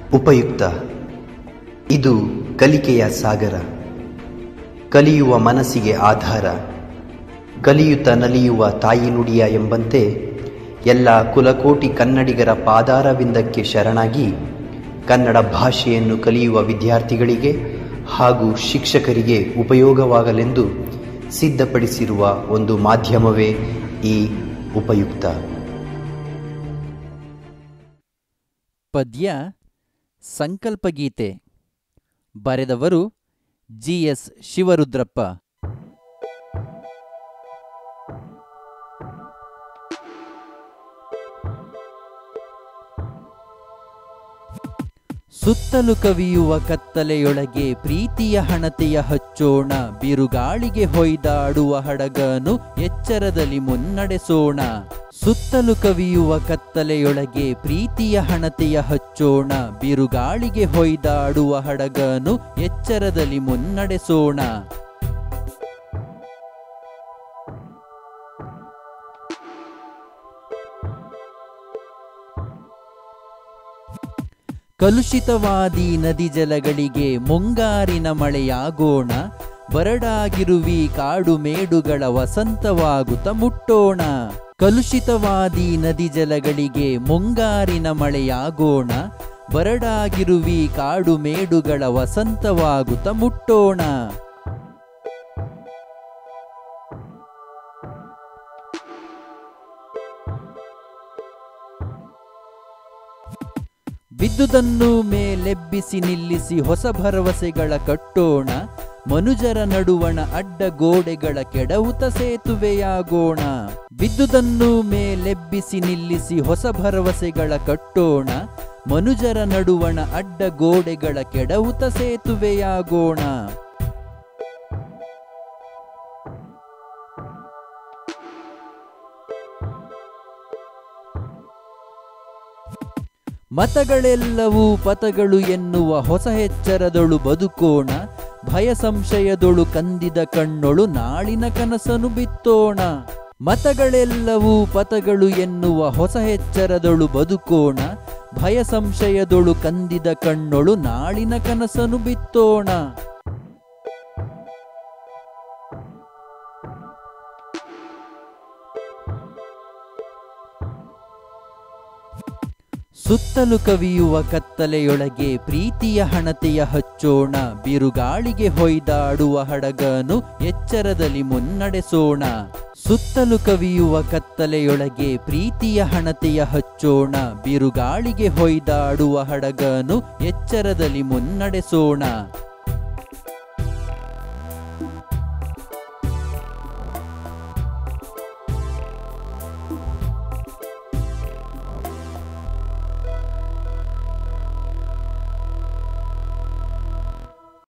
ಉಪಯುಕ್ತ ಇದು ಕಲಿಕೆಯ ಸಾಗರ ಕಲಿಯುವ ಮನಸ್ಸಿಗೆ ಆಧಾರ ಕಲಿಯುತ್ತ ನಲಿಯುವ ತಾಯಿ ನುಡಿಯ ಎಂಬಂತೆ ಎಲ್ಲ ಕುಲಕೋಟಿ ಕನ್ನಡಿಗರ ಪಾದಾರವಿಂದಕ್ಕೆ ಶರಣಾಗಿ ಕನ್ನಡ ಭಾಷೆಯನ್ನು ಕಲಿಯುವ ವಿದ್ಯಾರ್ಥಿಗಳಿಗೆ ಹಾಗೂ ಶಿಕ್ಷಕರಿಗೆ ಉಪಯೋಗವಾಗಲೆಂದು ಸಿದ್ಧಪಡಿಸಿರುವ ಒಂದು ಮಾಧ್ಯಮವೇ ಈ ಉಪಯುಕ್ತ ಪದ್ಯ ಸಂಕಲ್ಪಗೀತೆ ಬರೆದವರು ಜಿ ಎಸ್ ಶಿವರುದ್ರಪ್ಪ ಸುತ್ತಲು ಕವಿಯುವ ಕತ್ತಲೆಯೊಳಗೆ ಪ್ರೀತಿಯ ಹಣತೆಯ ಹಚ್ಚೋಣ ಬಿರುಗಾಳಿಗೆ ಹೊಯ್ದಾಡುವ ಹಡಗನು ಎಚ್ಚರದಲ್ಲಿ ಮುನ್ನಡೆಸೋಣ ಸುತ್ತಲು ಕವಿಯುವ ಕತ್ತಲೆಯೊಳಗೆ ಪ್ರೀತಿಯ ಹಣತೆಯ ಹಚ್ಚೋಣ ಬಿರುಗಾಳಿಗೆ ಹೊಯ್ದಾಡುವ ಹಡಗನು ಎಚ್ಚರದಲ್ಲಿ ಮುನ್ನಡೆಸೋಣ ಕಲುಷಿತವಾದಿ ನದಿ ಜಲಗಳಿಗೆ ಮುಂಗಾರಿನ ಮಳೆಯಾಗೋಣ ಬರಡಾಗಿರುವಿ ಕಾಡು ಮೇಡುಗಳ ವಸಂತವಾಗುತ್ತ ಮುಟ್ಟೋಣ ಕಲುಷಿತವಾದಿ ನದಿ ಜಲಗಳಿಗೆ ಮುಂಗಾರಿನ ಮಳೆಯಾಗೋಣ ಬರಡಾಗಿರುವಿ ಕಾಡು ಮೇಡುಗಳ ವಸಂತವಾಗುತ್ತ ಮುಟ್ಟೋಣ ಬಿದ್ದುದನ್ನು ಮೇಲೆಬ್ಬಿಸಿ ನಿಲ್ಲಿಸಿ ಹೊಸ ಭರವಸೆಗಳ ಕಟ್ಟೋಣ ಮನುಜರ ನಡುವಣ ಅಡ್ಡ ಗೋಡೆಗಳ ಕೆಡವುತ ಸೇತುವೆಯಾಗೋಣ ಬಿದ್ದುದನ್ನು ಮೇಲೆಬ್ಬಿಸಿ ನಿಲ್ಲಿಸಿ ಹೊಸ ಭರವಸೆಗಳ ಕಟ್ಟೋಣ ಮನುಜರ ನಡುವಣ ಅಡ್ಡ ಗೋಡೆಗಳ ಕೆಡವುತ ಸೇತುವೆಯಾಗೋಣ ಮತಗಳೆಲ್ಲವೂ ಪಥಗಳು ಎನ್ನುವ ಹೊಸ ಎಚ್ಚರದೊಳು ಬದುಕೋಣ ಭಯ ಸಂಶಯದೊಳು ಕಂದಿದ ಕಣ್ಣೊಳು ನಾಳಿನ ಕನಸನು ಬಿತ್ತೋಣ ಮತಗಳೆಲ್ಲವೂ ಪಥಗಳು ಎನ್ನುವ ಹೊಸ ಎಚ್ಚರದೊಳು ಬದುಕೋಣ ಭಯ ಸಂಶಯದೊಳು ಕಂದಿದ ಕಣ್ಣೊಳು ನಾಳಿನ ಕನಸನು ಬಿತ್ತೋಣ ಸುತ್ತಲು ಕವಿಯುವ ಕತ್ತಲೆಯೊಳಗೆ ಪ್ರೀತಿಯ ಹಣತೆಯ ಹಚ್ಚೋಣ ಬಿರುಗಾಳಿಗೆ ಹೊಯ್ದಾಡುವ ಹಡಗನು ಎಚ್ಚರದಲ್ಲಿ ಮುನ್ನಡೆಸೋಣ ಸುತ್ತಲು ಕವಿಯುವ ಕತ್ತಲೆಯೊಳಗೆ ಪ್ರೀತಿಯ ಹಣತೆಯ ಹಚ್ಚೋಣ ಬಿರುಗಾಳಿಗೆ ಹೊಯ್ದಾಡುವ ಹಡಗನು ಎಚ್ಚರದಲ್ಲಿ ಮುನ್ನಡೆಸೋಣ